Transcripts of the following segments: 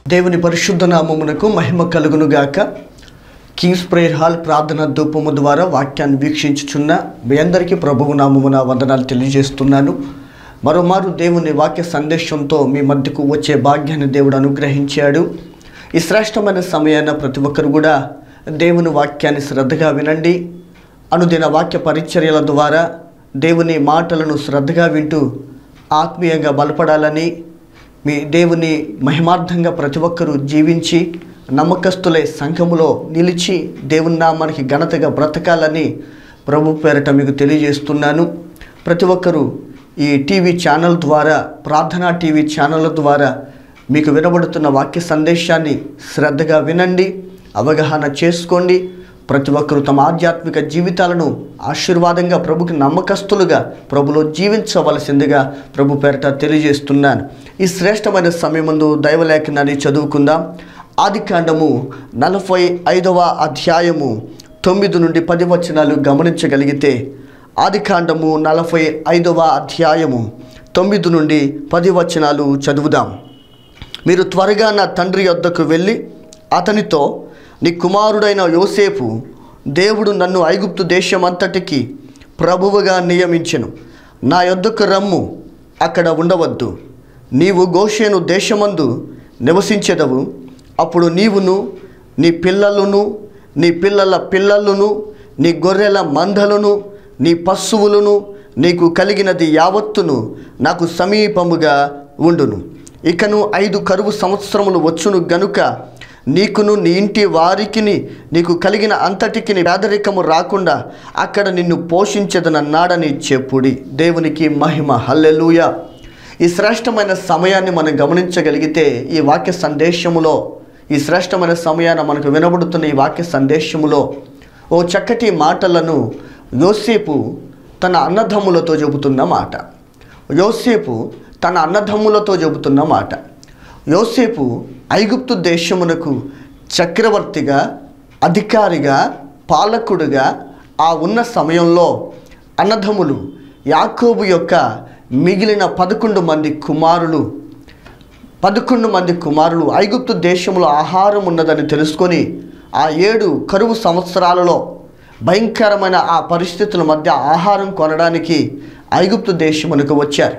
దేవుని పరిశుద్ధ నామమునకు మహిమ కలుగునుగాక కింగ్స్ ప్రేయర్ హాల్ ప్రార్థన ధూపము ద్వారా వాక్యాన్ని వీక్షించుచున్న మీ అందరికీ ప్రభువు నామమున వందనాలు తెలియజేస్తున్నాను మరోమారు దేవుని వాక్య సందేశంతో మీ మధ్యకు వచ్చే భాగ్యాన్ని దేవుడు అనుగ్రహించాడు ఈ శ్రేష్టమైన సమయాన ప్రతి ఒక్కరు కూడా దేవుని వాక్యాన్ని శ్రద్ధగా వినండి అనుదిన వాక్య పరిచర్యల ద్వారా దేవుని మాటలను శ్రద్ధగా వింటూ ఆత్మీయంగా బలపడాలని మీ దేవుని మహిమార్థంగా ప్రతి ఒక్కరూ జీవించి నమ్మకస్తులై సంఘములో నిలిచి దేవుని నామానికి ఘనతగా బ్రతకాలని ప్రభు పేరట మీకు తెలియజేస్తున్నాను ప్రతి ఒక్కరూ ఈ టీవీ ఛానల్ ద్వారా ప్రార్థనా టీవీ ఛానళ్ళ ద్వారా మీకు వినబడుతున్న వాక్య సందేశాన్ని శ్రద్ధగా వినండి అవగాహన చేసుకోండి ప్రతి ఒక్కరూ తమ ఆధ్యాత్మిక జీవితాలను ఆశీర్వాదంగా ప్రభుకి నమ్మకస్తులుగా ప్రభులో జీవించవలసిందిగా ప్రభు పేరట తెలియజేస్తున్నాను ఈ శ్రేష్టమైన సమయమందు దైవలేఖనాన్ని చదువుకుందాం ఆది కాండము నలభై ఐదవ అధ్యాయము తొమ్మిది నుండి పది వచనాలు గమనించగలిగితే ఆది కాండము నలభై ఐదవ అధ్యాయము తొమ్మిది నుండి పది వచనాలు చదువుదాం మీరు త్వరగా నా తండ్రి యొద్దకు వెళ్ళి అతనితో నీ కుమారుడైన యోసేపు దేవుడు నన్ను ఐగుప్తు దేశమంతటికి ప్రభువుగా నియమించెను నా యొద్దకు రమ్ము అక్కడ ఉండవద్దు నీవు గోషేను దేశమందు నివసించెదవు అప్పుడు నీవును నీ పిల్లలను నీ పిల్లల పిల్లలను నీ గొర్రెల మందలను నీ పశువులను నీకు కలిగినది యావత్తును నాకు సమీపముగా ఉండును ఇకను ఐదు కరువు సంవత్సరములు వచ్చును గనుక నీకును నీ ఇంటి వారికిని నీకు కలిగిన అంతటికి పేదరికము రాకుండా అక్కడ నిన్ను పోషించదనన్నాడని చెప్పుడి దేవునికి మహిమ హల్లెలూయ ఈ శ్రేష్టమైన సమయాన్ని మనం గమనించగలిగితే ఈ వాక్య సందేశములో ఈ శ్రేష్టమైన సమయాన మనకు వినబడుతున్న ఈ వాక్య సందేశములో ఓ చక్కటి మాటలను యోసేపు తన అన్నదమ్ములతో చెబుతున్న మాట యోసేపు తన అన్నదమ్ములతో చెబుతున్న మాట యోసేపు ఐగుప్తు దేశమునకు చక్రవర్తిగా అధికారిగా పాలకుడుగా ఆ ఉన్న సమయంలో అన్నదమ్ములు యాకోబు యొక్క మిగిలిన పదకొండు మంది కుమారులు పదకొండు మంది కుమారులు ఐగుప్తు దేశంలో ఆహారం ఉన్నదని తెలుసుకొని ఆ ఏడు కరువు సంవత్సరాలలో భయంకరమైన ఆ పరిస్థితుల మధ్య ఆహారం కొనడానికి ఐగుప్తు దేశమునకు వచ్చారు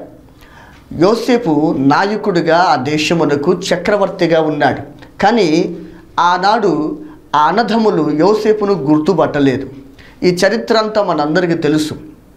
యోసేపు నాయకుడిగా ఆ దేశమునకు చక్రవర్తిగా ఉన్నాడు కానీ ఆనాడు ఆ అన్నదమ్ములు యోసేపును గుర్తుపట్టలేదు ఈ చరిత్ర అంతా మనందరికీ తెలుసు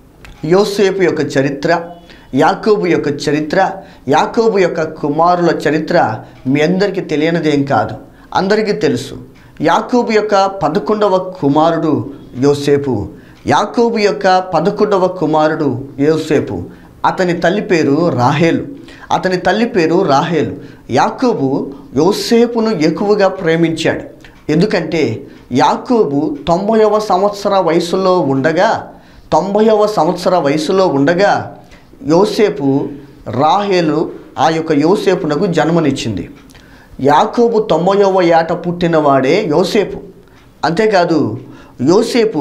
యోసేపు యొక్క చరిత్ర యాకోబు యొక్క చరిత్ర యాకోబు యొక్క కుమారుల చరిత్ర మీ అందరికీ తెలియనిదేం కాదు అందరికీ తెలుసు యాకోబు యొక్క పదకొండవ కుమారుడు యోసేపు యాకోబు యొక్క పదకొండవ కుమారుడు యోసేపు అతని తల్లి పేరు రాహేలు అతని తల్లి పేరు రాహేలు యాకోబు యోసేపును ఎక్కువగా ప్రేమించాడు ఎందుకంటే యాకోబు తొంభైవ సంవత్సర వయసులో ఉండగా తొంభైవ సంవత్సర వయసులో ఉండగా యోసేపు రాహేలు ఆ యొక్క యోసేపునకు జన్మనిచ్చింది యాకోబు తొంభైవ ఏట పుట్టినవాడే యోసేపు అంతేకాదు యోసేపు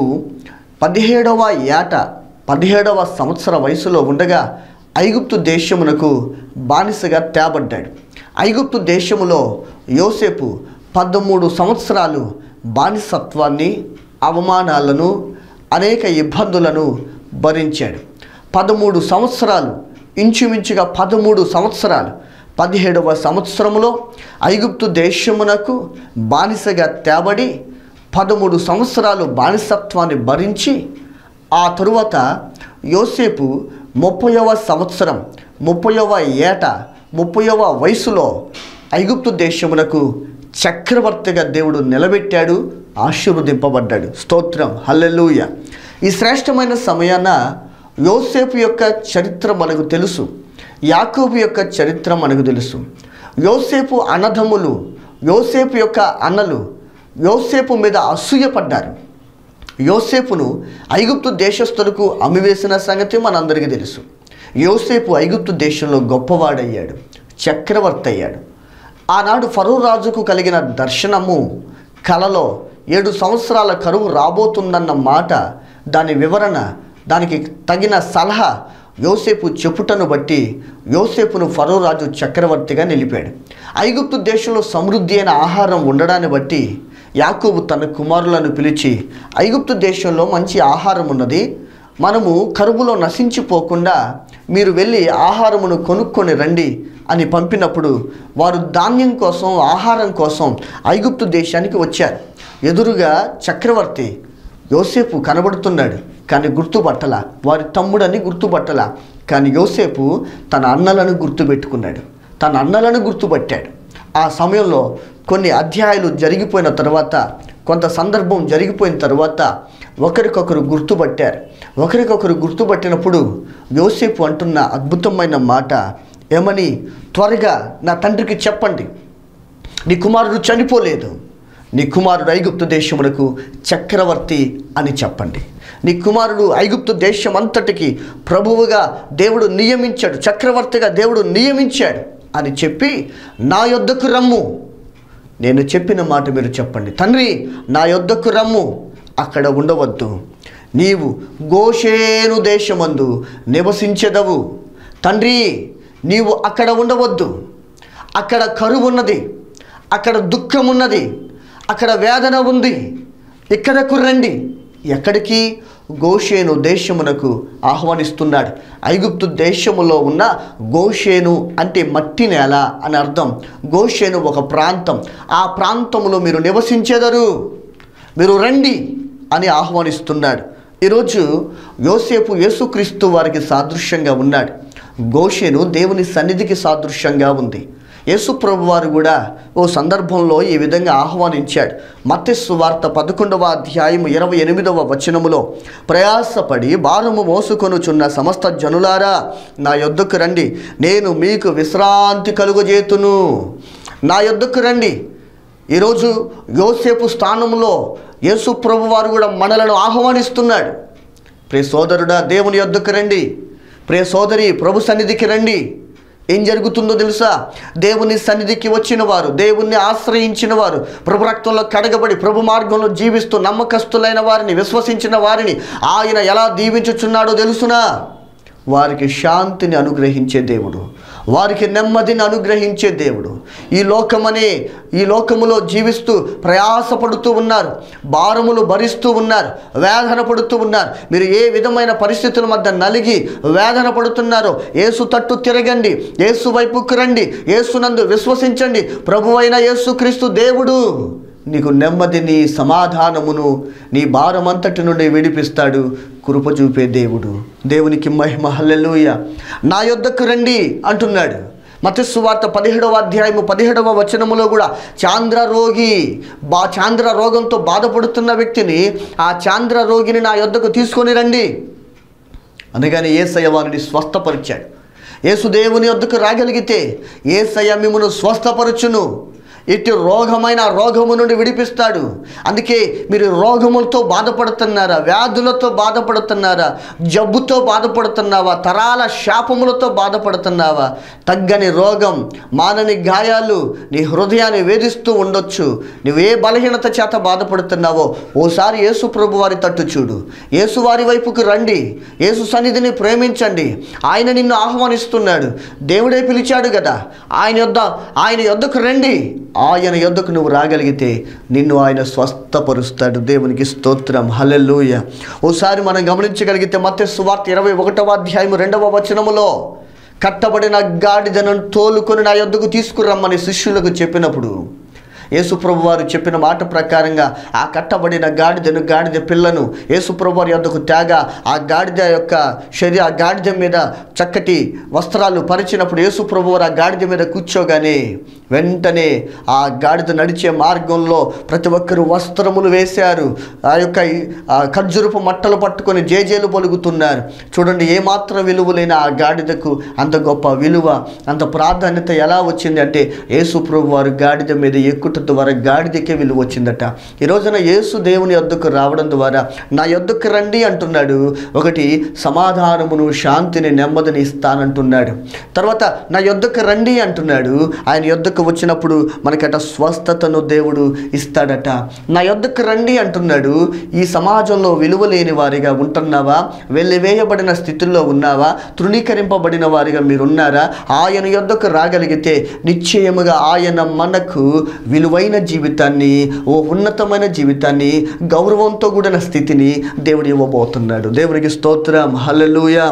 పదిహేడవ ఏట పదిహేడవ సంవత్సర వయసులో ఉండగా ఐగుప్తు దేశమునకు బానిసగా తేబడ్డాడు ఐగుప్తు దేశములో యోసేపు పదమూడు సంవత్సరాలు బానిసత్వాన్ని అవమానాలను అనేక ఇబ్బందులను భరించాడు పదమూడు సంవత్సరాలు ఇంచుమించుగా పదమూడు సంవత్సరాలు పదిహేడవ సంవత్సరములో ఐగుప్తు దేశమునకు బానిసగా తేబడి పదమూడు సంవత్సరాలు బానిసత్వాన్ని భరించి ఆ తరువాత యోసేపు ముప్పైవ సంవత్సరం ముప్పైవ ఏట ముప్పైవ వయసులో ఐగుప్తు దేశమునకు చక్రవర్తిగా దేవుడు నిలబెట్టాడు ఆశీర్వదింపబడ్డాడు స్తోత్రం హల్లెలూయ ఈ శ్రేష్టమైన సమయాన యోసేపు యొక్క చరిత్ర మనకు తెలుసు యాకోబు యొక్క చరిత్ర మనకు తెలుసు యోసేపు అన్నదమ్ములు యోసేపు యొక్క అన్నలు యోసేపు మీద అసూయపడ్డారు యోసేపును ఐగుప్తు దేశస్థులకు అమ్మివేసిన సంగతి మనందరికీ తెలుసు యోసేపు ఐగుప్తు దేశంలో గొప్పవాడయ్యాడు చక్రవర్తి అయ్యాడు ఆనాడు ఫరో రాజుకు కలిగిన దర్శనము కలలో ఏడు సంవత్సరాల కరువు రాబోతుందన్న మాట దాని వివరణ దానికి తగిన సలహా యోసేపు చెప్పుటను బట్టి యోసేపును ఫరో రాజు చక్రవర్తిగా నిలిపాడు ఐగుప్తు దేశంలో సమృద్ధి అయిన ఆహారం ఉండడాన్ని బట్టి యాకోబు తన కుమారులను పిలిచి ఐగుప్తు దేశంలో మంచి ఆహారం ఉన్నది మనము కరువులో నశించిపోకుండా మీరు వెళ్ళి ఆహారమును కొనుక్కొని రండి అని పంపినప్పుడు వారు ధాన్యం కోసం ఆహారం కోసం ఐగుప్తు దేశానికి వచ్చారు ఎదురుగా చక్రవర్తి యోసేపు కనబడుతున్నాడు కానీ గుర్తుపట్టల వారి తమ్ముడని గుర్తుపట్టల కానీ యోసేపు తన అన్నలను గుర్తుపెట్టుకున్నాడు తన అన్నలను గుర్తుపట్టాడు ఆ సమయంలో కొన్ని అధ్యాయాలు జరిగిపోయిన తర్వాత కొంత సందర్భం జరిగిపోయిన తర్వాత ఒకరికొకరు గుర్తుపట్టారు ఒకరికొకరు గుర్తుపట్టినప్పుడు యోసేపు అంటున్న అద్భుతమైన మాట ఏమని త్వరగా నా తండ్రికి చెప్పండి నీ కుమారుడు చనిపోలేదు నీ కుమారుడు ఐగుప్తు దేశమునకు చక్రవర్తి అని చెప్పండి నీ కుమారుడు ఐగుప్తు దేశం అంతటికి ప్రభువుగా దేవుడు నియమించాడు చక్రవర్తిగా దేవుడు నియమించాడు అని చెప్పి నా యొద్దకు రమ్ము నేను చెప్పిన మాట మీరు చెప్పండి తండ్రి నా యొద్దకు రమ్ము అక్కడ ఉండవద్దు నీవు గోషేను దేశమందు నివసించెదవు తండ్రి నీవు అక్కడ ఉండవద్దు అక్కడ కరువు ఉన్నది అక్కడ దుఃఖం ఉన్నది అక్కడ వేదన ఉంది ఇక్కడకు రండి ఎక్కడికి గోషేను దేశమునకు ఆహ్వానిస్తున్నాడు ఐగుప్తు దేశములో ఉన్న గోషేను అంటే మట్టి నేల అని అర్థం గోషేను ఒక ప్రాంతం ఆ ప్రాంతంలో మీరు నివసించెదరు మీరు రండి అని ఆహ్వానిస్తున్నాడు ఈరోజు యోసేపు యేసుక్రీస్తు వారికి సాదృశ్యంగా ఉన్నాడు గోషేను దేవుని సన్నిధికి సాదృశ్యంగా ఉంది యేసుప్రభు వారు కూడా ఓ సందర్భంలో ఈ విధంగా ఆహ్వానించాడు మత్స్సు వార్త పదకొండవ అధ్యాయం ఇరవై ఎనిమిదవ వచనములో ప్రయాసపడి భారము మోసుకొనుచున్న సమస్త జనులారా నా యొద్దకు రండి నేను మీకు విశ్రాంతి కలుగజేతును నా యొద్దకు రండి ఈరోజు యోసేపు స్థానంలో యేసు ప్రభు వారు కూడా మనలను ఆహ్వానిస్తున్నాడు ప్రియ సోదరుడా దేవుని యొద్దకు రండి ప్రియ సోదరి ప్రభు సన్నిధికి రండి ఏం జరుగుతుందో తెలుసా దేవుని సన్నిధికి వచ్చిన వారు దేవుణ్ణి ఆశ్రయించిన వారు ప్రభు రక్తంలో కడగబడి ప్రభు మార్గంలో జీవిస్తూ నమ్మకస్తులైన వారిని విశ్వసించిన వారిని ఆయన ఎలా దీవించుచున్నాడో తెలుసునా వారికి శాంతిని అనుగ్రహించే దేవుడు వారికి నెమ్మదిని అనుగ్రహించే దేవుడు ఈ లోకమనే ఈ లోకములో జీవిస్తూ ప్రయాసపడుతూ ఉన్నారు భారములు భరిస్తూ ఉన్నారు వేదన పడుతూ ఉన్నారు మీరు ఏ విధమైన పరిస్థితుల మధ్య నలిగి వేదన పడుతున్నారో ఏసు తట్టు తిరగండి ఏసు వైపుకు రండి ఏసునందు విశ్వసించండి ప్రభువైన యేసుక్రీస్తు దేవుడు నీకు నెమ్మదిని సమాధానమును నీ భారమంతటి నుండి విడిపిస్తాడు కృప చూపే దేవుడు దేవునికి మహిమ హల్లెలూయ నా యొద్దకు రండి అంటున్నాడు మతస్సు వార్త పదిహేడవ అధ్యాయము పదిహేడవ వచనములో కూడా చాంద్ర రోగి బా చాంద్ర రోగంతో బాధపడుతున్న వ్యక్తిని ఆ చాంద్ర రోగిని నా యొద్దకు తీసుకొని రండి అనగానే ఏసయ్య వారిని స్వస్థపరిచాడు యేసు దేవుని వద్దకు రాగలిగితే ఏసయ్య మిమ్మను స్వస్థపరచును ఇటు రోగమైన రోగము నుండి విడిపిస్తాడు అందుకే మీరు రోగములతో బాధపడుతున్నారా వ్యాధులతో బాధపడుతున్నారా జబ్బుతో బాధపడుతున్నావా తరాల శాపములతో బాధపడుతున్నావా తగ్గని రోగం మానని గాయాలు నీ హృదయాన్ని వేధిస్తూ ఉండొచ్చు నువ్వు ఏ బలహీనత చేత బాధపడుతున్నావో ఓసారి యేసు ప్రభు వారి తట్టు చూడు యేసు వారి వైపుకు రండి యేసు సన్నిధిని ప్రేమించండి ఆయన నిన్ను ఆహ్వానిస్తున్నాడు దేవుడే పిలిచాడు కదా ఆయన యొద్ద ఆయన యొద్దకు రండి ఆయన యొద్దకు నువ్వు రాగలిగితే నిన్ను ఆయన స్వస్థపరుస్తాడు దేవునికి స్తోత్రం హల్లెలూయ ఓసారి మనం గమనించగలిగితే మత్తే సువార్త ఇరవై ఒకటవ అధ్యాయం రెండవ వచనములో కట్టబడిన గాడిదను తోలుకొని నా యొద్దకు తీసుకురమ్మని శిష్యులకు చెప్పినప్పుడు యేసుప్రభు వారు చెప్పిన మాట ప్రకారంగా ఆ కట్టబడిన గాడిదను గాడిద పిల్లను యేసుప్రభు వారి యొద్దకు తేగా ఆ గాడిద యొక్క శరీర ఆ గాడిద మీద చక్కటి వస్త్రాలు పరిచినప్పుడు యేసుప్రభు వారు ఆ గాడిద మీద కూర్చోగానే వెంటనే ఆ గాడిద నడిచే మార్గంలో ప్రతి ఒక్కరు వస్త్రములు వేశారు ఆ యొక్క ఆ ఖర్జురపు మట్టలు పట్టుకొని జేజేలు పలుకుతున్నారు చూడండి ఏమాత్రం విలువ లేని ఆ గాడిదకు అంత గొప్ప విలువ అంత ప్రాధాన్యత ఎలా వచ్చింది అంటే యేసు ప్రభు వారు గాడిద మీద ఎక్కుట ద్వారా గాడిదకే విలువ వచ్చిందట ఈ రోజున యేసు దేవుని యొద్దకు రావడం ద్వారా నా యొద్దకు రండి అంటున్నాడు ఒకటి సమాధానమును శాంతిని నెమ్మదిని ఇస్తానంటున్నాడు తర్వాత నా యొద్దకు రండి అంటున్నాడు ఆయన యొద్దకు వచ్చినప్పుడు మనకట స్వస్థతను దేవుడు ఇస్తాడట నా యొద్దకు రండి అంటున్నాడు ఈ సమాజంలో విలువ లేని వారిగా ఉంటున్నావా వెల్లివేయబడిన స్థితిలో ఉన్నావా తృణీకరింపబడిన వారిగా మీరున్నారా ఆయన యొద్దకు రాగలిగితే నిశ్చయముగా ఆయన మనకు విలువైన జీవితాన్ని ఓ ఉన్నతమైన జీవితాన్ని గౌరవంతో కూడిన స్థితిని దేవుడు ఇవ్వబోతున్నాడు దేవునికి స్తోత్రం హల్లెలూయా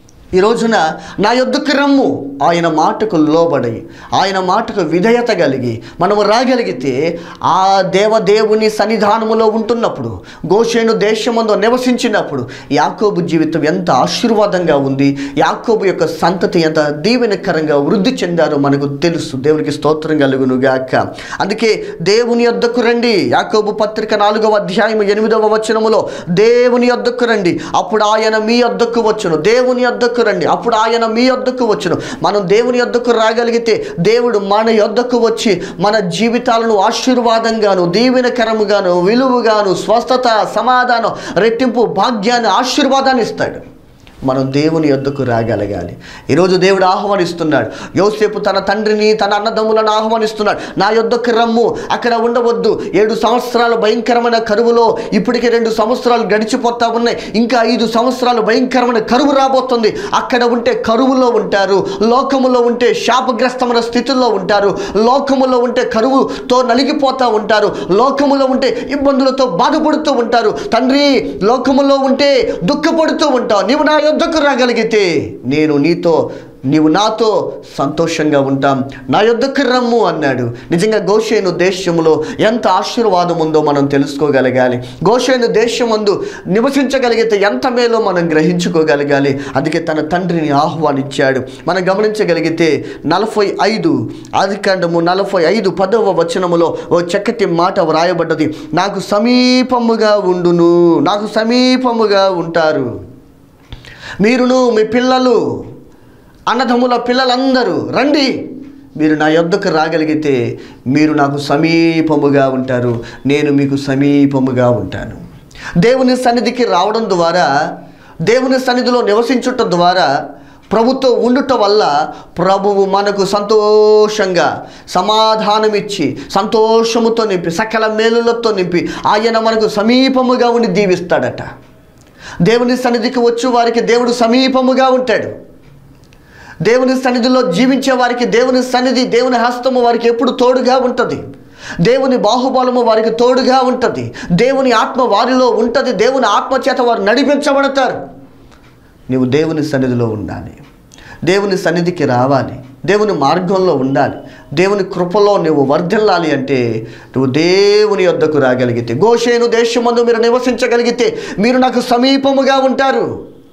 ఈ రోజున నా యొద్దకు రమ్ము ఆయన మాటకు లోబడి ఆయన మాటకు విధేయత కలిగి మనము రాగలిగితే ఆ దేవదేవుని సన్నిధానములో ఉంటున్నప్పుడు గోషేను దేశమందు నివసించినప్పుడు యాకోబు జీవితం ఎంత ఆశీర్వాదంగా ఉంది యాకోబు యొక్క సంతతి ఎంత దీవెనకరంగా వృద్ధి చెందారో మనకు తెలుసు దేవునికి స్తోత్రం కలుగును గాక అందుకే దేవుని యొద్దకు రండి యాకోబు పత్రిక నాలుగవ అధ్యాయం ఎనిమిదవ వచనములో దేవుని యొద్దకు రండి అప్పుడు ఆయన మీ యొద్దకు వచ్చును దేవుని యొద్దకు రండి అప్పుడు ఆయన మీ యొద్దకు వచ్చును మనం దేవుని యొద్దకు రాగలిగితే దేవుడు మన యొద్దకు వచ్చి మన జీవితాలను ఆశీర్వాదంగాను దీవెనకరముగాను విలువగాను స్వస్థత సమాధానం రెట్టింపు భాగ్యాన్ని ఆశీర్వాదాన్ని ఇస్తాడు మనం దేవుని యొద్దకు రాగలగాలి ఈరోజు దేవుడు ఆహ్వానిస్తున్నాడు యోసేపు తన తండ్రిని తన అన్నదమ్ములను ఆహ్వానిస్తున్నాడు నా యొద్దకు రమ్ము అక్కడ ఉండవద్దు ఏడు సంవత్సరాల భయంకరమైన కరువులో ఇప్పటికే రెండు సంవత్సరాలు గడిచిపోతా ఉన్నాయి ఇంకా ఐదు సంవత్సరాలు భయంకరమైన కరువు రాబోతుంది అక్కడ ఉంటే కరువులో ఉంటారు లోకములో ఉంటే శాపగ్రస్తమైన స్థితిలో ఉంటారు లోకములో ఉంటే కరువుతో నలిగిపోతూ ఉంటారు లోకములో ఉంటే ఇబ్బందులతో బాధపడుతూ ఉంటారు తండ్రి లోకములో ఉంటే దుఃఖపడుతూ ఉంటావు నీవు నా యొద్దకు రాగలిగితే నేను నీతో నీవు నాతో సంతోషంగా ఉంటాం నా యొద్దకు రమ్ము అన్నాడు నిజంగా గోషేను దేశములో ఎంత ఆశీర్వాదం ఉందో మనం తెలుసుకోగలగాలి గోషేను దేశమందు నివసించగలిగితే ఎంత మేలో మనం గ్రహించుకోగలగాలి అందుకే తన తండ్రిని ఆహ్వానించాడు మనం గమనించగలిగితే నలభై ఐదు ఆదికాండము నలభై ఐదు పదవ వచనములో ఓ చక్కటి మాట వ్రాయబడ్డది నాకు సమీపముగా ఉండును నాకు సమీపముగా ఉంటారు మీరును మీ పిల్లలు అన్నదమ్ముల పిల్లలందరూ రండి మీరు నా యొద్దకు రాగలిగితే మీరు నాకు సమీపముగా ఉంటారు నేను మీకు సమీపముగా ఉంటాను దేవుని సన్నిధికి రావడం ద్వారా దేవుని సన్నిధిలో నివసించుట ద్వారా ప్రభుతో ఉండుట వల్ల ప్రభువు మనకు సంతోషంగా సమాధానమిచ్చి సంతోషముతో నింపి సకల మేలులతో నింపి ఆయన మనకు సమీపముగా ఉండి దీవిస్తాడట దేవుని సన్నిధికి వచ్చి వారికి దేవుడు సమీపముగా ఉంటాడు దేవుని సన్నిధిలో జీవించే వారికి దేవుని సన్నిధి దేవుని హస్తము వారికి ఎప్పుడు తోడుగా ఉంటుంది దేవుని బాహుబలము వారికి తోడుగా ఉంటుంది దేవుని ఆత్మ వారిలో ఉంటుంది దేవుని ఆత్మ చేత వారు నడిపించబడతారు నీవు దేవుని సన్నిధిలో ఉండాలి దేవుని సన్నిధికి రావాలి దేవుని మార్గంలో ఉండాలి దేవుని కృపలో నువ్వు వర్ధిల్లాలి అంటే నువ్వు దేవుని యొద్దకు రాగలిగితే గోషేను దేశమందు మీరు నివసించగలిగితే మీరు నాకు సమీపముగా ఉంటారు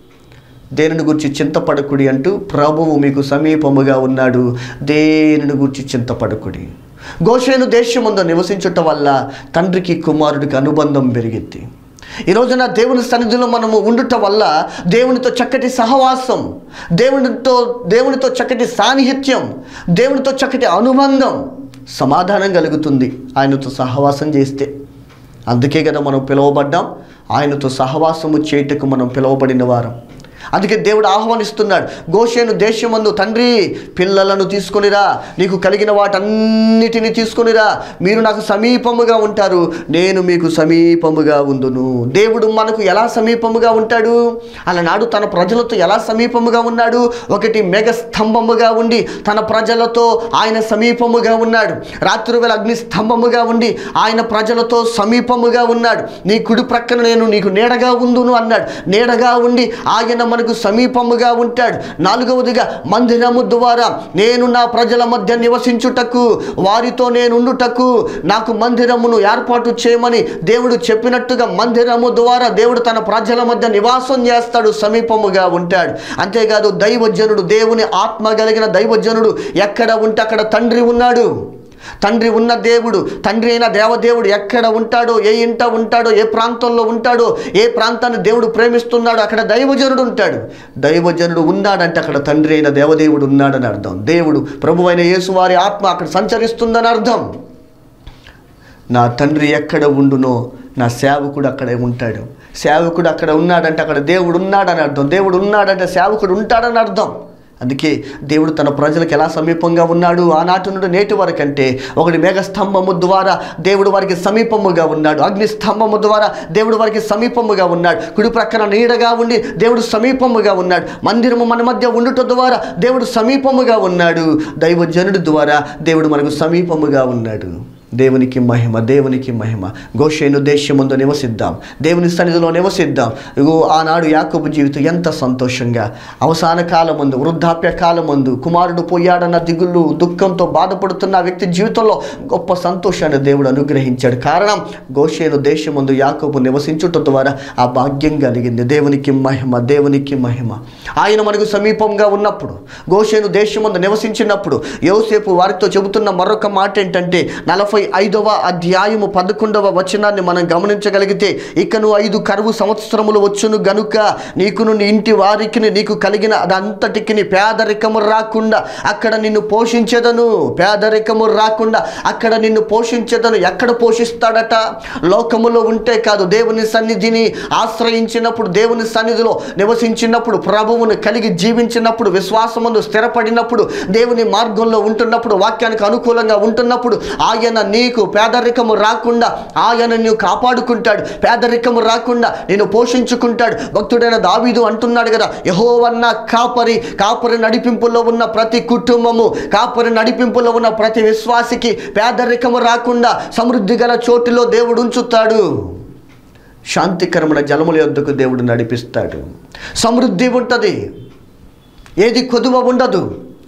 దేనిని గురించి చింతపడకుడి అంటూ ప్రభువు మీకు సమీపముగా ఉన్నాడు దేనిని గురించి చింతపడకుడి గోషేను దేశమందు నివసించుట వల్ల తండ్రికి కుమారుడికి అనుబంధం పెరిగింది ఈ రోజున దేవుని సన్నిధిలో మనము ఉండుట వల్ల దేవునితో చక్కటి సహవాసం దేవునితో దేవునితో చక్కటి సాన్నిహిత్యం దేవునితో చక్కటి అనుబంధం సమాధానం కలుగుతుంది ఆయనతో సహవాసం చేస్తే అందుకే కదా మనం పిలువబడ్డాం ఆయనతో సహవాసము చేయుటకు మనం పిలువబడిన వారం అందుకే దేవుడు ఆహ్వానిస్తున్నాడు గోషేను దేశమందు తండ్రి పిల్లలను తీసుకొనిరా నీకు కలిగిన వాటన్నిటిని తీసుకొనిరా మీరు నాకు సమీపముగా ఉంటారు నేను మీకు సమీపముగా ఉందును దేవుడు మనకు ఎలా సమీపముగా ఉంటాడు అలనాడు తన ప్రజలతో ఎలా సమీపముగా ఉన్నాడు ఒకటి మెగ స్తంభముగా ఉండి తన ప్రజలతో ఆయన సమీపముగా ఉన్నాడు రాత్రి వేళ అగ్ని స్తంభముగా ఉండి ఆయన ప్రజలతో సమీపముగా ఉన్నాడు నీ కుడి ప్రక్కన నేను నీకు నీడగా ఉందును అన్నాడు నీడగా ఉండి ఆయన మనకు సమీపముగా ఉంటాడు నాలుగవదిగా మందిరము ద్వారా నేను నా ప్రజల మధ్య నివసించుటకు వారితో నేను ఉండుటకు నాకు మందిరమును ఏర్పాటు చేయమని దేవుడు చెప్పినట్టుగా మందిరము ద్వారా దేవుడు తన ప్రజల మధ్య నివాసం చేస్తాడు సమీపముగా ఉంటాడు అంతేకాదు దైవజనుడు దేవుని ఆత్మ కలిగిన దైవజనుడు ఎక్కడ ఉంటే అక్కడ తండ్రి ఉన్నాడు తండ్రి ఉన్న దేవుడు తండ్రి అయిన దేవదేవుడు ఎక్కడ ఉంటాడో ఏ ఇంట ఉంటాడో ఏ ప్రాంతంలో ఉంటాడో ఏ ప్రాంతాన్ని దేవుడు ప్రేమిస్తున్నాడో అక్కడ దైవజనుడు ఉంటాడు దైవజనుడు ఉన్నాడంటే అక్కడ తండ్రి అయిన దేవదేవుడు ఉన్నాడని అర్థం దేవుడు ప్రభు అయిన యేసువారి ఆత్మ అక్కడ సంచరిస్తుందని అర్థం నా తండ్రి ఎక్కడ ఉండునో నా సేవకుడు అక్కడే ఉంటాడు సేవకుడు అక్కడ ఉన్నాడంటే అక్కడ దేవుడు ఉన్నాడని అర్థం దేవుడు ఉన్నాడంటే సేవకుడు ఉంటాడని అర్థం అందుకే దేవుడు తన ప్రజలకు ఎలా సమీపంగా ఉన్నాడు ఆనాటి నుండి నేటి వరకు అంటే ఒకటి మేఘస్తంభము ద్వారా దేవుడు వారికి సమీపముగా ఉన్నాడు అగ్ని స్తంభము ద్వారా దేవుడు వారికి సమీపముగా ఉన్నాడు కుడి ప్రక్కన నీడగా ఉండి దేవుడు సమీపముగా ఉన్నాడు మందిరము మన మధ్య ఉండుట ద్వారా దేవుడు సమీపముగా ఉన్నాడు దైవజనుడి ద్వారా దేవుడు మనకు సమీపముగా ఉన్నాడు దేవునికి మహిమ దేవునికి మహిమ గోషేను దేశముందు నివసిద్దాం దేవుని సన్నిధిలో నివసిద్దాం ఇగో ఆనాడు యాకోబు జీవితం ఎంత సంతోషంగా అవసాన కాలమందు వృద్ధాప్య కాలమందు కుమారుడు పోయాడన్న దిగులు దుఃఖంతో బాధపడుతున్న ఆ వ్యక్తి జీవితంలో గొప్ప సంతోషాన్ని దేవుడు అనుగ్రహించాడు కారణం గోషేను దేశమందు యాకోబు నివసించుట ద్వారా ఆ భాగ్యం కలిగింది దేవునికి మహిమ దేవునికి మహిమ ఆయన మనకు సమీపంగా ఉన్నప్పుడు గోషేను దేశమందు నివసించినప్పుడు యోసేపు వారితో చెబుతున్న మరొక మాట ఏంటంటే నలభై ఐదవ అధ్యాయము పదకొండవ వచనాన్ని మనం గమనించగలిగితే ఇకను ఐదు కరువు సంవత్సరములు వచ్చును గనుక నీకును నీ ఇంటి వారికి నీకు కలిగిన అదంతటికి పేదరికము రాకుండా అక్కడ నిన్ను పోషించేదను పేదరికము రాకుండా అక్కడ నిన్ను పోషించేదను ఎక్కడ పోషిస్తాడట లోకములో ఉంటే కాదు దేవుని సన్నిధిని ఆశ్రయించినప్పుడు దేవుని సన్నిధిలో నివసించినప్పుడు ప్రభువును కలిగి జీవించినప్పుడు విశ్వాసమును స్థిరపడినప్పుడు దేవుని మార్గంలో ఉంటున్నప్పుడు వాక్యానికి అనుకూలంగా ఉంటున్నప్పుడు ఆయన నీకు పేదరికము రాకుండా ఆయన నీవు కాపాడుకుంటాడు పేదరికము రాకుండా నేను పోషించుకుంటాడు భక్తుడైన దావీదు అంటున్నాడు కదా యహోవన్న కాపరి కాపరి నడిపింపులో ఉన్న ప్రతి కుటుంబము కాపరి నడిపింపులో ఉన్న ప్రతి విశ్వాసికి పేదరికము రాకుండా సమృద్ధి గల చోటులో దేవుడు ఉంచుతాడు శాంతికరమైన జలముల యొద్దకు దేవుడు నడిపిస్తాడు సమృద్ధి ఉంటుంది ఏది కొదువ ఉండదు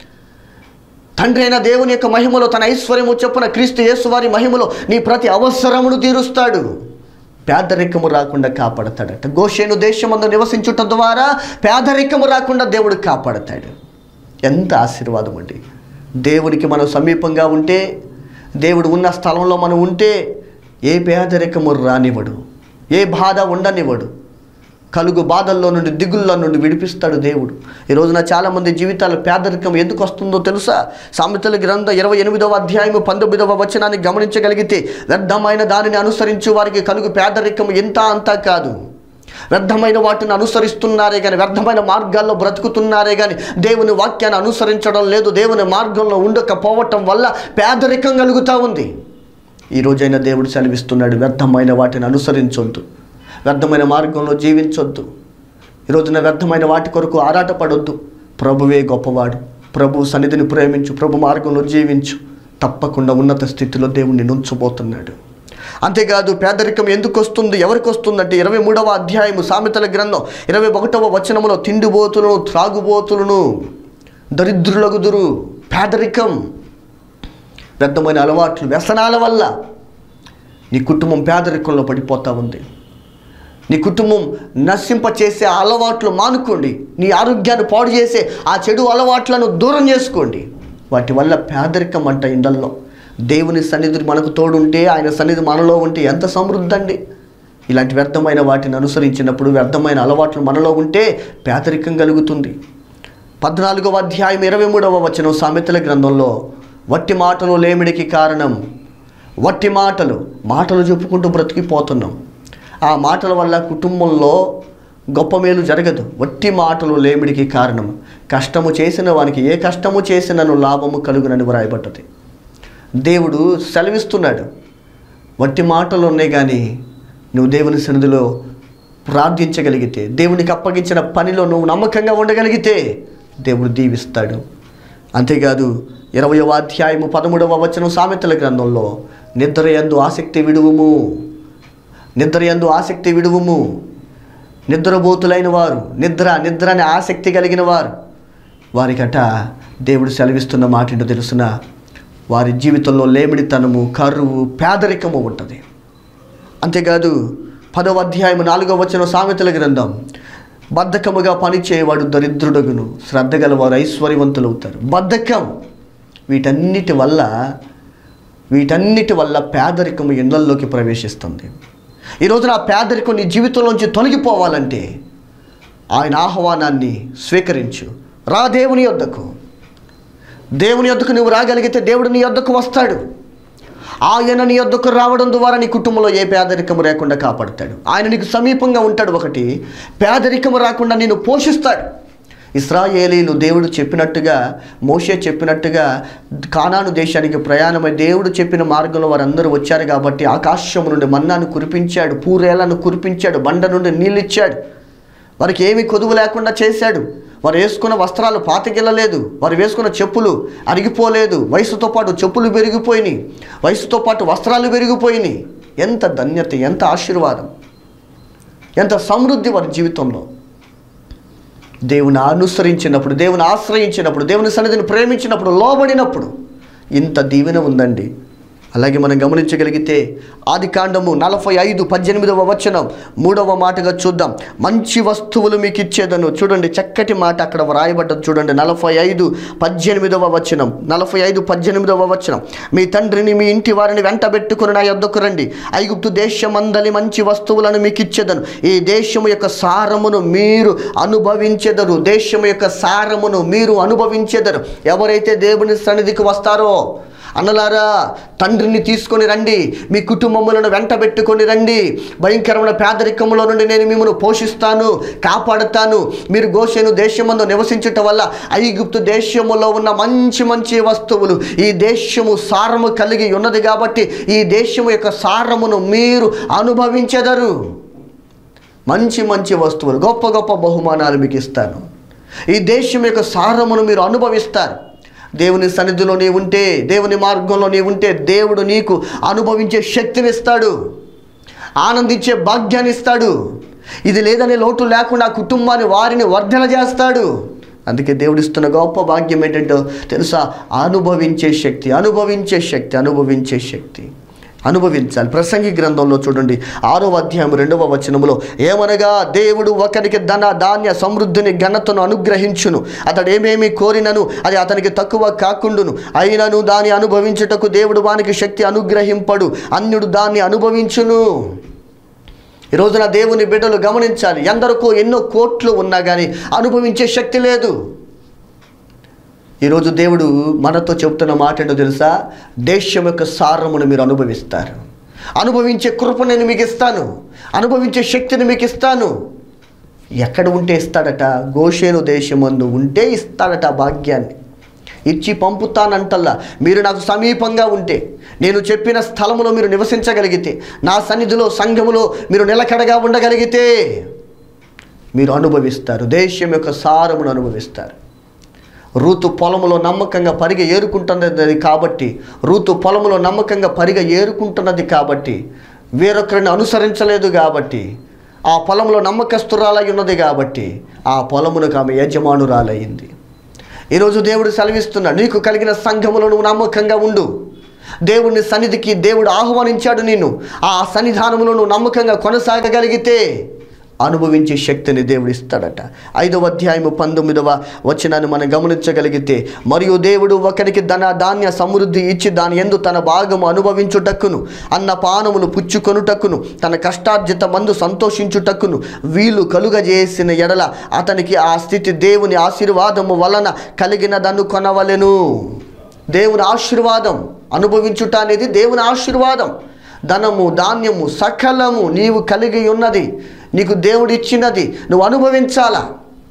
తండ్రి అయిన దేవుని యొక్క మహిమలో తన ఐశ్వర్యము చొప్పున క్రీస్తు యేసువారి మహిమలో నీ ప్రతి అవసరమును తీరుస్తాడు పేదరికము రాకుండా కాపాడతాడట గోషేను దేశమందు నివసించుట ద్వారా పేదరికము రాకుండా దేవుడు కాపాడతాడు ఎంత ఆశీర్వాదం అండి దేవుడికి మనం సమీపంగా ఉంటే దేవుడు ఉన్న స్థలంలో మనం ఉంటే ఏ పేదరికము రానివ్వడు ఏ బాధ ఉండనివ్వడు కలుగు బాధల్లో నుండి దిగుల్లో నుండి విడిపిస్తాడు దేవుడు ఈ రోజున చాలామంది జీవితాల పేదరికం ఎందుకు వస్తుందో తెలుసా సామెతల గ్రంథం ఇరవై ఎనిమిదవ అధ్యాయము పంతొమ్మిదవ వచనాన్ని గమనించగలిగితే వ్యర్థమైన దానిని అనుసరించు వారికి కలుగు పేదరికం ఎంత అంతా కాదు వ్యర్థమైన వాటిని అనుసరిస్తున్నారే కానీ వ్యర్థమైన మార్గాల్లో బ్రతుకుతున్నారే కానీ దేవుని వాక్యాన్ని అనుసరించడం లేదు దేవుని మార్గంలో ఉండకపోవటం వల్ల పేదరికం కలుగుతూ ఉంది ఈ రోజైనా దేవుడు సెలవిస్తున్నాడు వ్యర్థమైన వాటిని అనుసరించొద్దు వ్యర్థమైన మార్గంలో జీవించొద్దు ఈ రోజున వ్యర్థమైన వాటి కొరకు ఆరాటపడొద్దు ప్రభువే గొప్పవాడు ప్రభు సన్నిధిని ప్రేమించు ప్రభు మార్గంలో జీవించు తప్పకుండా ఉన్నత స్థితిలో దేవుణ్ణి నుంచబోతున్నాడు అంతేకాదు పేదరికం ఎందుకు వస్తుంది ఎవరికి వస్తుందంటే ఇరవై మూడవ అధ్యాయము సామెతల గ్రంథం ఇరవై ఒకటవ వచనములో తిండిబోతులను త్రాగుబోతులను దరిద్రులగుదురు పేదరికం వ్యర్థమైన అలవాట్లు వ్యసనాల వల్ల నీ కుటుంబం పేదరికంలో పడిపోతూ ఉంది నీ కుటుంబం నశింపచేసే ఆ అలవాట్లు మానుకోండి నీ ఆరోగ్యాన్ని పాడు చేసే ఆ చెడు అలవాట్లను దూరం చేసుకోండి వాటి వల్ల పేదరికం అంట ఇండల్లో దేవుని సన్నిధి మనకు తోడుంటే ఆయన సన్నిధి మనలో ఉంటే ఎంత సమృద్ధి అండి ఇలాంటి వ్యర్థమైన వాటిని అనుసరించినప్పుడు వ్యర్థమైన అలవాట్లు మనలో ఉంటే పేదరికం కలుగుతుంది పద్నాలుగవ అధ్యాయం ఇరవై మూడవ వచనం సామెతల గ్రంథంలో వట్టి మాటలు లేమిడికి కారణం వట్టి మాటలు మాటలు చెప్పుకుంటూ బ్రతికిపోతున్నాం ఆ మాటల వల్ల కుటుంబంలో గొప్ప మేలు జరగదు వట్టి మాటలు లేమిడికి కారణం కష్టము చేసిన వానికి ఏ కష్టము చేసినను లాభము కలుగునని వ్రాయబడ్డది దేవుడు సెలవిస్తున్నాడు వట్టి మాటలు ఉన్నాయి కానీ నువ్వు దేవుని సన్నిధిలో ప్రార్థించగలిగితే దేవునికి అప్పగించిన పనిలో నువ్వు నమ్మకంగా ఉండగలిగితే దేవుడు దీవిస్తాడు అంతేకాదు ఇరవయవ అధ్యాయము పదమూడవ వచనం సామెతల గ్రంథంలో నిద్ర యందు ఆసక్తి విడువుము నిద్ర యందు ఆసక్తి విడువుము నిద్రబోతులైన వారు నిద్ర నిద్ర అనే ఆసక్తి కలిగిన వారు వారికట దేవుడు సెలవిస్తున్న మాట ఏంటో తెలుసిన వారి జీవితంలో లేమిడితనము కరువు పేదరికము ఉంటుంది అంతేకాదు పదవ అధ్యాయం నాలుగవ వచనం సామెతల గ్రంథం బద్ధకముగా పనిచేయవాడు దరిద్రుడగును శ్రద్ధ గలవారు ఐశ్వర్యవంతులు అవుతారు బద్ధకం వీటన్నిటి వల్ల వీటన్నిటి వల్ల పేదరికము ఇళ్లల్లోకి ప్రవేశిస్తుంది ఈ రోజున ఆ పేదరికం నీ జీవితంలోంచి తొలగిపోవాలంటే ఆయన ఆహ్వానాన్ని స్వీకరించు రా దేవుని యొద్దకు దేవుని యొద్దకు నువ్వు రాగలిగితే దేవుడు నీ యొద్దకు వస్తాడు ఆయన నీ యొద్దకు రావడం ద్వారా నీ కుటుంబంలో ఏ పేదరికము లేకుండా కాపాడుతాడు ఆయన నీకు సమీపంగా ఉంటాడు ఒకటి పేదరికము రాకుండా నేను పోషిస్తాడు ఇస్రాయేలీలు దేవుడు చెప్పినట్టుగా మోషే చెప్పినట్టుగా కానాను దేశానికి ప్రయాణమై దేవుడు చెప్పిన మార్గంలో వారందరూ వచ్చారు కాబట్టి ఆకాశం నుండి మన్నాను కురిపించాడు పూరేలను కురిపించాడు బండ నుండి నీళ్ళు ఇచ్చాడు వారికి ఏమీ కొదువు లేకుండా చేశాడు వారు వేసుకున్న వస్త్రాలు పాతగిల్లలేదు వారు వేసుకున్న చెప్పులు అరిగిపోలేదు వయసుతో పాటు చెప్పులు పెరిగిపోయినాయి వయసుతో పాటు వస్త్రాలు పెరిగిపోయినాయి ఎంత ధన్యత ఎంత ఆశీర్వాదం ఎంత సమృద్ధి వారి జీవితంలో దేవుని అనుసరించినప్పుడు దేవుని ఆశ్రయించినప్పుడు దేవుని సన్నిధిని ప్రేమించినప్పుడు లోబడినప్పుడు ఇంత దీవెన ఉందండి అలాగే మనం గమనించగలిగితే ఆది కాండము నలభై ఐదు పద్దెనిమిదవ వచనం మూడవ మాటగా చూద్దాం మంచి వస్తువులు మీకు ఇచ్చేదను చూడండి చక్కటి మాట అక్కడ వ్రాయబడ్డది చూడండి నలభై ఐదు పద్దెనిమిదవ వచనం నలభై ఐదు పద్దెనిమిదవ వచనం మీ తండ్రిని మీ ఇంటి వారిని వెంటబెట్టుకుని నా యొద్దకు రండి ఐగుప్తు దేశమందలి మంచి వస్తువులను మీకు ఇచ్చేదను ఈ దేశము యొక్క సారమును మీరు అనుభవించెదరు దేశము యొక్క సారమును మీరు అనుభవించెదరు ఎవరైతే దేవుని సన్నిధికి వస్తారో అన్నలారా తండ్రిని తీసుకొని రండి మీ కుటుంబములను వెంటబెట్టుకొని రండి భయంకరమైన పేదరికంలో నుండి నేను మిమ్మల్ని పోషిస్తాను కాపాడుతాను మీరు గోషేను దేశమందు నివసించటం వల్ల ఐగుప్తు దేశములో ఉన్న మంచి మంచి వస్తువులు ఈ దేశము సారము కలిగి ఉన్నది కాబట్టి ఈ దేశము యొక్క సారమును మీరు అనుభవించెదరు మంచి మంచి వస్తువులు గొప్ప గొప్ప బహుమానాలు మీకు ఇస్తాను ఈ దేశం యొక్క సారమును మీరు అనుభవిస్తారు దేవుని సన్నిధిలో నీ ఉంటే దేవుని మార్గంలో నీ ఉంటే దేవుడు నీకు అనుభవించే శక్తిని ఇస్తాడు ఆనందించే భాగ్యాన్ని ఇస్తాడు ఇది లేదనే లోటు లేకుండా ఆ కుటుంబాన్ని వారిని వర్ధన చేస్తాడు అందుకే దేవుడు ఇస్తున్న గొప్ప భాగ్యం ఏంటంటే తెలుసా అనుభవించే శక్తి అనుభవించే శక్తి అనుభవించే శక్తి అనుభవించాలి ప్రసంగి గ్రంథంలో చూడండి ఆరో అధ్యాయం రెండవ వచనములో ఏమనగా దేవుడు ఒకరికి ధన ధాన్య సమృద్ధిని ఘనతను అనుగ్రహించును అతడు ఏమేమి కోరినను అది అతనికి తక్కువ కాకుండును అయినను దాన్ని అనుభవించుటకు దేవుడు వానికి శక్తి అనుగ్రహింపడు అన్యుడు దాన్ని అనుభవించును ఈ రోజున దేవుని బిడ్డలు గమనించాలి ఎందరికో ఎన్నో కోట్లు ఉన్నా కానీ అనుభవించే శక్తి లేదు ఈరోజు దేవుడు మనతో చెప్తున్న మాట ఏంటో తెలుసా దేశం యొక్క సారమును మీరు అనుభవిస్తారు అనుభవించే కృప నేను మీకు ఇస్తాను అనుభవించే శక్తిని మీకు ఇస్తాను ఎక్కడ ఉంటే ఇస్తాడట గోషేను దేశమందు ఉంటే ఇస్తాడట ఆ భాగ్యాన్ని ఇచ్చి పంపుతానంటల్లా మీరు నాకు సమీపంగా ఉంటే నేను చెప్పిన స్థలములో మీరు నివసించగలిగితే నా సన్నిధిలో సంఘములో మీరు నిలకడగా ఉండగలిగితే మీరు అనుభవిస్తారు దేశం యొక్క సారమును అనుభవిస్తారు రూతు పొలములో నమ్మకంగా పరిగ ఏరుకుంటున్నది కాబట్టి రూతు పొలములో నమ్మకంగా పరిగ ఏరుకుంటున్నది కాబట్టి వేరొకరిని అనుసరించలేదు కాబట్టి ఆ పొలంలో నమ్మకస్తురాలై ఉన్నది కాబట్టి ఆ పొలమునకు ఆమె యజమానురాలయ్యింది ఈరోజు దేవుడు సెలవిస్తున్నాడు నీకు కలిగిన సంఘములో నువ్వు నమ్మకంగా ఉండు దేవుని సన్నిధికి దేవుడు ఆహ్వానించాడు నిన్ను ఆ సన్నిధానములో నువ్వు నమ్మకంగా కొనసాగగలిగితే అనుభవించే శక్తిని దేవుడు ఇస్తాడట ఐదవ అధ్యాయము పంతొమ్మిదవ వచనాన్ని మనం గమనించగలిగితే మరియు దేవుడు ఒకరికి ధన ధాన్య సమృద్ధి ఇచ్చి దాని ఎందు తన భాగము అనుభవించుటక్కును అన్న పానములు పుచ్చుకొనుటక్కును తన కష్టార్జిత మందు సంతోషించుటక్కును వీలు కలుగజేసిన ఎడల అతనికి ఆ స్థితి దేవుని ఆశీర్వాదము వలన కలిగినదను కొనవలెను దేవుని ఆశీర్వాదం అనుభవించుట అనేది దేవుని ఆశీర్వాదం ధనము ధాన్యము సకలము నీవు కలిగి ఉన్నది నీకు దేవుడు ఇచ్చినది నువ్వు అనుభవించాలా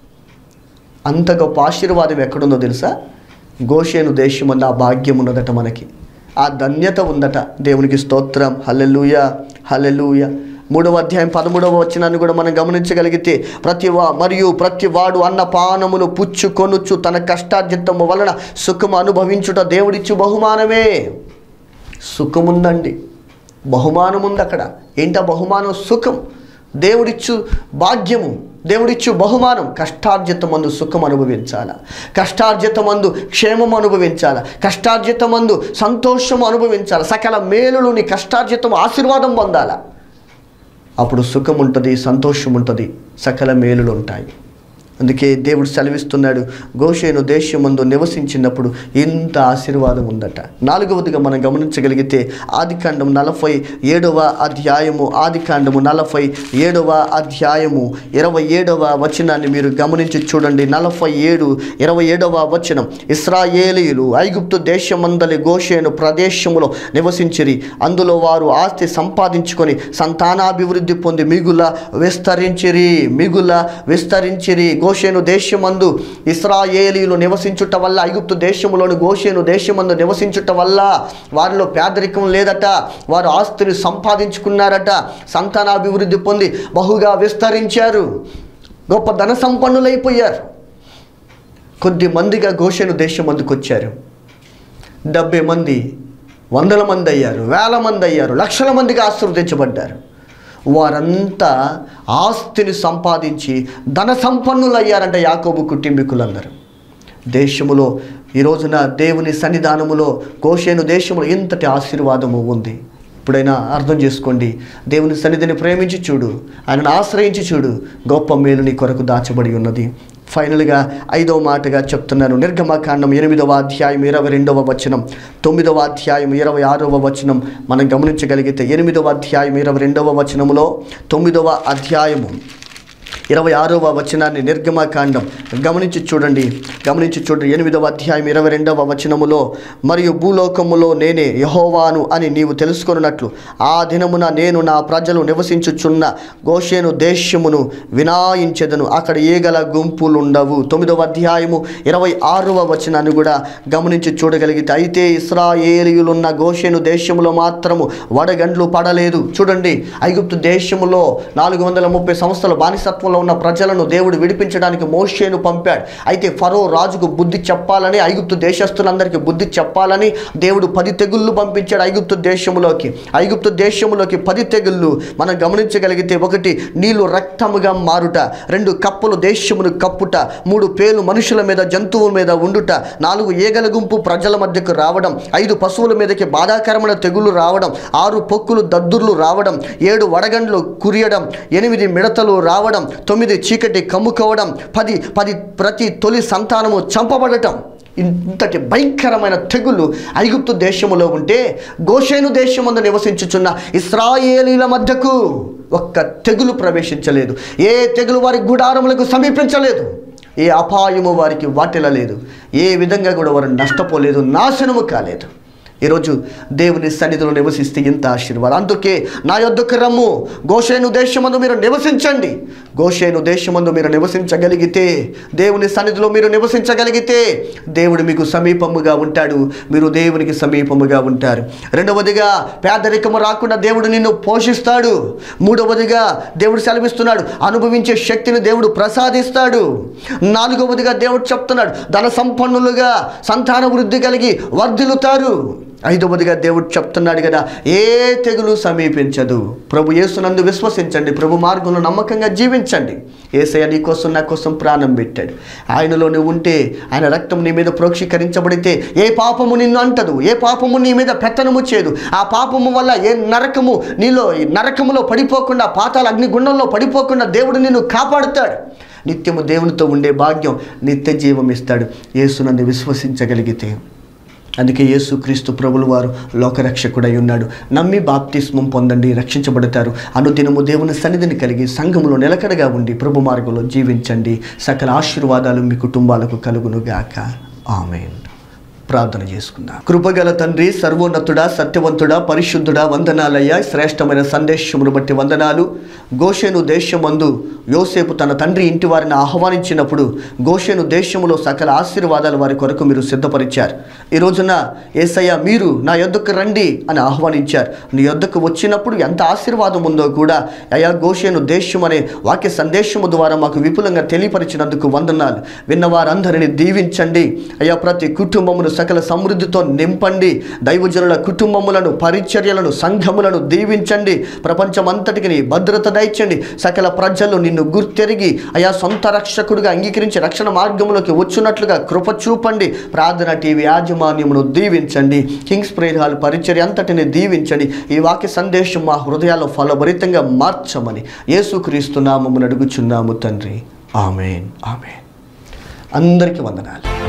అంత గొప్ప ఆశీర్వాదం ఎక్కడుందో తెలుసా గోషేను దేశం ఆ భాగ్యం ఉన్నదట మనకి ఆ ధన్యత ఉందట దేవునికి స్తోత్రం హల్లెలూయ హల్లెలూయ మూడవ అధ్యాయం పదమూడవ వచనాన్ని కూడా మనం గమనించగలిగితే ప్రతి వా మరియు ప్రతి వాడు అన్న పానమును పుచ్చుకొనుచు తన కష్టార్జితము వలన సుఖము అనుభవించుట దేవుడిచ్చు బహుమానమే సుఖముందండి బహుమానం ఉంది అక్కడ ఏంటా బహుమానం సుఖం దేవుడిచ్చు భాగ్యము దేవుడిచ్చు బహుమానం కష్టార్జితమందు సుఖం అనుభవించాల కష్టార్జితమందు క్షేమం అనుభవించాల కష్టార్జితమందు సంతోషం అనుభవించాలి సకల మేలులు నీ కష్టార్జితం ఆశీర్వాదం పొందాల అప్పుడు సుఖం ఉంటుంది సంతోషం ఉంటుంది సకల మేలులు ఉంటాయి అందుకే దేవుడు సెలవిస్తున్నాడు గోషేను దేశమందు నివసించినప్పుడు ఇంత ఆశీర్వాదం ఉందట నాలుగవదిగా మనం గమనించగలిగితే ఆదికాండం నలభై ఏడవ అధ్యాయము ఆదికాండము నలభై ఏడవ అధ్యాయము ఇరవై ఏడవ వచనాన్ని మీరు గమనించి చూడండి నలభై ఏడు ఇరవై ఏడవ వచనం ఇస్రాయేలీయులు ఐగుప్తు దేశమందలి గోషేను ప్రదేశములో నివసించిరి అందులో వారు ఆస్తి సంపాదించుకొని సంతానాభివృద్ధి పొంది మిగుల విస్తరించిరి మిగుల విస్తరించిరి గోషేను దేశమందు ఇస్రాయేలీలు నివసించుట వల్ల ఐగుప్తు దేశములోని గోషేను దేశమందు నివసించుట వల్ల వారిలో పేదరికం లేదట వారు ఆస్తిని సంపాదించుకున్నారట సంతానాభివృద్ధి పొంది బహుగా విస్తరించారు గొప్ప ధన సంపన్నులైపోయారు కొద్ది మందిగా గోషేను దేశమందుకు వచ్చారు డెబ్బై మంది వందల మంది అయ్యారు వేల మంది అయ్యారు లక్షల మందిగా ఆశీర్వదించబడ్డారు వారంతా ఆస్తిని సంపాదించి ధన సంపన్నులు అయ్యారంట యాకోబు కుటుంబీకులందరూ దేశములో ఈ రోజున దేవుని సన్నిధానములో కోషేను దేశంలో ఇంతటి ఆశీర్వాదము ఉంది ఇప్పుడైనా అర్థం చేసుకోండి దేవుని సన్నిధిని ప్రేమించి చూడు ఆయనను ఆశ్రయించి చూడు గొప్ప మేలు నీ కొరకు దాచబడి ఉన్నది ఫైనల్గా ఐదవ మాటగా చెప్తున్నాను నిర్గమకాండం ఎనిమిదవ అధ్యాయం ఇరవై రెండవ వచనం తొమ్మిదవ అధ్యాయం ఇరవై ఆరవ వచనం మనం గమనించగలిగితే ఎనిమిదవ అధ్యాయం ఇరవై రెండవ వచనములో తొమ్మిదవ అధ్యాయము ఇరవై ఆరవ వచనాన్ని నిర్గమకాండం గమనించి చూడండి గమనించి చూడండి ఎనిమిదవ అధ్యాయం ఇరవై రెండవ వచనములో మరియు భూలోకములో నేనే యహోవాను అని నీవు తెలుసుకొనున్నట్లు ఆ దినమున నేను నా ప్రజలు నివసించుచున్న గోషేను దేశమును వినాయించెదను అక్కడ ఏగల గుంపులుండవు తొమ్మిదవ అధ్యాయము ఇరవై ఆరవ వచనాన్ని కూడా గమనించి చూడగలిగితే అయితే ఇస్రాయేలీయులున్న గోషేను దేశములో మాత్రము వడగండ్లు పడలేదు చూడండి ఐగుప్తు దేశములో నాలుగు వందల ముప్పై సంవత్సరాల బానిసత్వంలో ఉన్న ప్రజలను దేవుడు విడిపించడానికి మోషేను పంపాడు అయితే ఫరో రాజుకు బుద్ధి చెప్పాలని ఐగుప్తు దేశస్తులందరికీ బుద్ధి చెప్పాలని దేవుడు పది తెగుళ్ళు పంపించాడు ఐగుప్తు దేశములోకి ఐగుప్తు దేశములోకి పది తెగుళ్ళు మనం గమనించగలిగితే ఒకటి నీళ్లు రక్తముగా మారుట రెండు కప్పలు దేశమును కప్పుట మూడు పేలు మనుషుల మీద జంతువుల మీద ఉండుట నాలుగు ఏగల గుంపు ప్రజల మధ్యకు రావడం ఐదు పశువుల మీదకి బాధాకరమైన తెగుళ్ళు రావడం ఆరు పొక్కులు దద్దుర్లు రావడం ఏడు వడగండ్లు కురియడం ఎనిమిది మిడతలు రావడం తొమ్మిది చీకటి కమ్ముకోవడం పది పది ప్రతి తొలి సంతానము చంపబడటం ఇంతటి భయంకరమైన తెగులు ఐగుప్తు దేశములో ఉంటే గోషేను దేశమందు నివసించుచున్న ఇస్రాయేలీల మధ్యకు ఒక్క తెగులు ప్రవేశించలేదు ఏ తెగులు వారి గుడారములకు సమీపించలేదు ఏ అపాయము వారికి వాటిల్లలేదు ఏ విధంగా కూడా వారు నష్టపోలేదు నాశనము కాలేదు ఈరోజు దేవుని సన్నిధిలో నివసిస్తే ఇంత ఆశీర్వాదం అందుకే నా యొద్దకు రమ్ము గోషేను దేశమందు మీరు నివసించండి గోషేను దేశమందు మీరు నివసించగలిగితే దేవుని సన్నిధిలో మీరు నివసించగలిగితే దేవుడు మీకు సమీపముగా ఉంటాడు మీరు దేవునికి సమీపముగా ఉంటారు రెండవదిగా పేదరికము రాకుండా దేవుడు నిన్ను పోషిస్తాడు మూడవదిగా దేవుడు సెలవిస్తున్నాడు అనుభవించే శక్తిని దేవుడు ప్రసాదిస్తాడు నాలుగవదిగా దేవుడు చెప్తున్నాడు ధన సంపన్నులుగా సంతాన వృద్ధి కలిగి వర్ధిల్లుతారు ఐదవదిగా దేవుడు చెప్తున్నాడు కదా ఏ తెగులు సమీపించదు ప్రభు యేసునందు విశ్వసించండి ప్రభు మార్గంలో నమ్మకంగా జీవించండి ఏసయ్య నీ కోసం నా కోసం ప్రాణం పెట్టాడు ఆయనలో నువ్వు ఉంటే ఆయన రక్తం నీ మీద ప్రోక్షీకరించబడితే ఏ పాపము నిన్ను అంటదు ఏ పాపము నీ మీద పెత్తనము చేయదు ఆ పాపము వల్ల ఏ నరకము నీలో ఈ నరకములో పడిపోకుండా పాతాల అగ్నిగుండంలో పడిపోకుండా దేవుడు నిన్ను కాపాడుతాడు నిత్యము దేవునితో ఉండే భాగ్యం నిత్య జీవం ఇస్తాడు యేసునందు విశ్వసించగలిగితే అందుకే యేసుక్రీస్తు ప్రభులు వారు లోకరక్షకుడై ఉన్నాడు నమ్మి బాప్తిస్మం పొందండి రక్షించబడతారు అనుదినము దేవుని సన్నిధిని కలిగి సంఘములో నిలకడగా ఉండి ప్రభు మార్గంలో జీవించండి సకల ఆశీర్వాదాలు మీ కుటుంబాలకు కలుగునుగాక ఆమెన్ ప్రార్థన చేసుకుందాం కృపగల తండ్రి సర్వోన్నతుడా సత్యవంతుడా పరిశుద్ధుడా వందనాలయ్యా శ్రేష్టమైన సందేశమును బట్టి వందనాలు గోషేను దేశమందు యోసేపు తన తండ్రి ఇంటి వారిని ఆహ్వానించినప్పుడు గోషేను దేశములో సకల ఆశీర్వాదాలు వారి కొరకు మీరు సిద్ధపరిచారు ఈ రోజున ఏసయ్య మీరు నా యొద్దకు రండి అని ఆహ్వానించారు నీ యొద్దకు వచ్చినప్పుడు ఎంత ఆశీర్వాదం ఉందో కూడా అయా గోషేను దేశం అనే వాక్య సందేశము ద్వారా మాకు విపులంగా తెలియపరిచినందుకు వందనాలు విన్నవారందరిని దీవించండి అయ్యా ప్రతి కుటుంబమును సకల సమృద్ధితో నింపండి దైవజనుల కుటుంబములను పరిచర్యలను సంఘములను దీవించండి ప్రపంచమంతటికి నీ భద్రత దయచండి సకల ప్రజలు నిన్ను గుర్తెరిగి అయా సొంత రక్షకుడిగా అంగీకరించి రక్షణ మార్గంలోకి వచ్చినట్లుగా కృప చూపండి ప్రార్థన టీవీ యాజమాన్యమును దీవించండి కింగ్స్ ప్రేయర్ హాల్ పరిచర్య అంతటిని దీవించండి ఈ వాక్య సందేశం మా హృదయాల్లో ఫలభరితంగా మార్చమని యేసుక్రీస్తు నామమును అడుగుచున్నాము తండ్రి ఆమెన్ ఆమెన్ అందరికీ వందనాలు